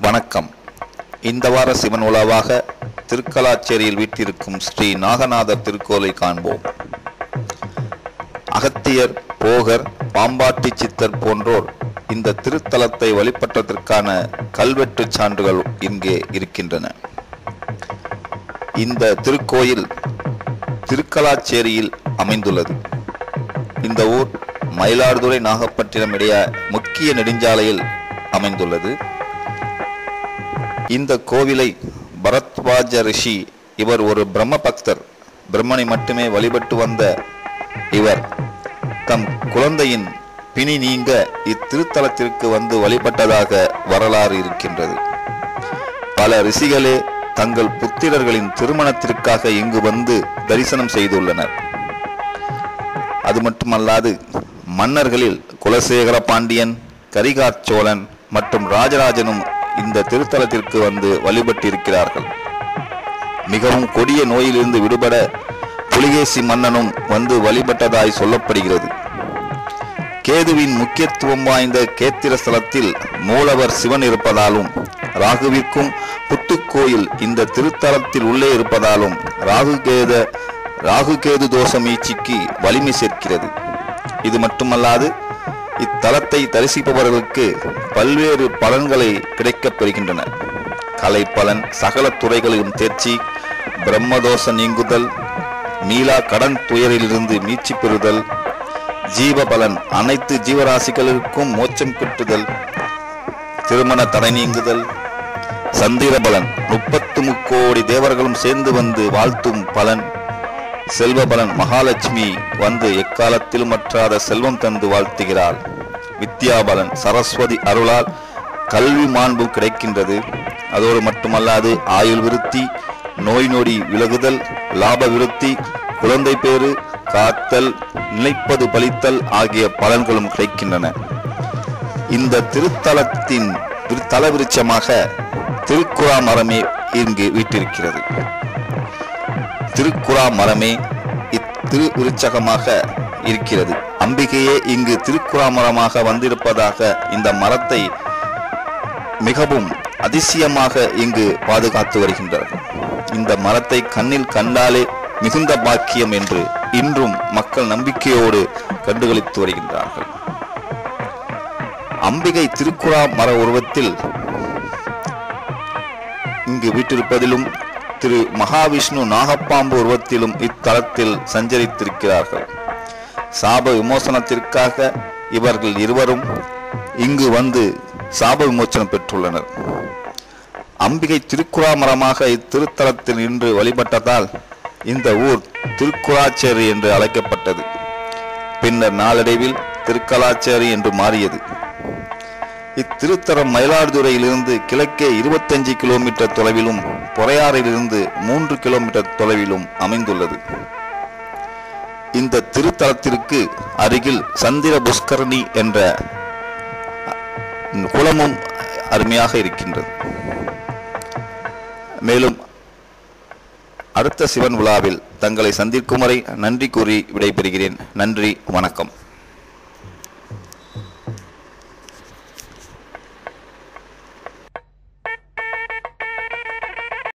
வணக்கம் இந்த வார சிவன் உலாவாக திருக்கலாச்சேரியில் வீட்டிருக்கும் ஸ்ரீ நாகநாதர் திருக்கோலை காண்போம் அகத்தியர் போகர் பாம்பாட்டி சித்தர் போன்றோர் இந்த திருத்தலத்தை வழிபட்டதற்கான கல்வெட்டு சான்றுகள் இங்கே இருக்கின்றன இந்த திருக்கோயில் திருக்கலாச்சேரியில் அமைந்துள்ளது இந்த ஊர் மயிலாடுதுறை நாகப்பட்டினம் இடையே முக்கிய நெடுஞ்சாலையில் அமைந்துள்ளது இந்த கோவிலை பரத்வாஜ ரிஷி இவர் ஒரு பிரம்ம பக்தர் பிரம்மனை மட்டுமே வழிபட்டு வந்த இவர் தம் குழந்தையின் பிணி நீங்க இத்திருத்தலத்திற்கு வந்து வழிபட்டதாக வரலாறு இருக்கின்றது பல ரிஷிகளே தங்கள் புத்திரர்களின் திருமணத்திற்காக இங்கு வந்து தரிசனம் செய்துள்ளனர் அது மட்டுமல்லாது மன்னர்களில் குலசேகர பாண்டியன் கரிகாற் சோழன் மற்றும் ராஜராஜனும் இந்த திருத்தலத்திற்கு வந்து வழிபட்டிருக்கிறார்கள் மிகவும் கொடிய நோயிலிருந்து விடுபட புலிகேசி மன்னனும் வந்து வழிபட்டதாய் சொல்லப்படுகிறது கேதுவின் முக்கியத்துவம் வாய்ந்த கேத்திர ஸ்தலத்தில் மூலவர் சிவன் இருப்பதாலும் ராகுவிற்கும் புத்துக்கோயில் இந்த திருத்தலத்தில் உள்ளே இருப்பதாலும் ராகுகேத ராகுகேது தோஷ மீட்சிக்கு வலிமை சேர்க்கிறது இது மட்டுமல்லாது இத்தலத்தை தரிசிப்பவர்களுக்கு பல்வேறு பலன்களை கிடைக்கப் பெறுகின்றன கலை பலன் சகல துறைகளிலும் தேர்ச்சி பிரம்மதோஷ நீங்குதல் மீளா கடன் துயரிலிருந்து மீட்சி பெறுதல் ஜீவ பலன் அனைத்து ஜீவராசிகளுக்கும் மோட்சம் கிட்டுதல் திருமண தடை நீங்குதல் சந்திர பலன் முப்பத்து முக்கோடி தேவர்களும் சேர்ந்து வந்து வாழ்த்தும் பலன் செல்வ பலன் மகாலட்சுமி வந்து எக்காலத்திலும் மற்றாத செல்வம் தந்து வாழ்த்துகிறாள் வித்யாபலன் சரஸ்வதி அருளால் கல்வி மாண்பு கிடைக்கின்றது அதோடு மட்டுமல்லாது ஆயுள் விருத்தி நோய் நொடி விலகுதல் லாப விருத்தி குழந்தை பேறு காத்தல் நிலைப்பது பலித்தல் ஆகிய பலன்களும் கிடைக்கின்றன இந்த திருத்தலத்தின் தல விருட்சமாக திருக்குறா மரமே இங்கு வீட்டிருக்கிறது திருக்குறா மரமே இத்திரு விருட்சகமாக இருக்கிறது அம்பிகையே இங்கு திருக்குறா மரமாக வந்திருப்பதாக இந்த மரத்தை மிகவும் அதிசயமாக இங்கு பாதுகாத்து வருகின்றார்கள் இந்த மரத்தை கண்ணில் கண்டாலே மிகுந்த பாக்கியம் என்று இன்றும் மக்கள் நம்பிக்கையோடு கண்டுகளித்து வருகின்றார்கள் அம்பிகை திருக்குறா மர உருவத்தில் இங்கு வீட்டிருப்பதிலும் திரு மகாவிஷ்ணு நாகப்பாம்பு உருவத்திலும் இத்தலத்தில் சஞ்சரித்திருக்கிறார்கள் சாப விமோசனத்திற்காக இவர்கள் இருவரும் இங்கு வந்து சாப விமோசனம் பெற்றுள்ளனர் அம்பிகை திருக்குறாமரமாக இத்திருத்தலத்தில் நின்று வழிபட்டதால் இந்த ஊர் திருக்குறாச்சேரி என்று அழைக்கப்பட்டது பின்னர் நாளடைவில் திருக்கலாச்சேரி என்று மாறியது இத்திருத்தலம் மயிலாடுதுறையிலிருந்து கிழக்கே இருபத்தஞ்சு கிலோமீட்டர் தொலைவிலும் பொறையாறிலிருந்து மூன்று கிலோமீட்டர் தொலைவிலும் அமைந்துள்ளது இந்த திருத்தலத்திற்கு அருகில் சந்திர புஷ்கரணி என்ற குளமும் அருமையாக இருக்கின்றது மேலும் அடுத்த சிவன் விழாவில் தங்களை சந்திக்கும் வரை நன்றி கூறி விடைபெறுகிறேன் நன்றி வணக்கம்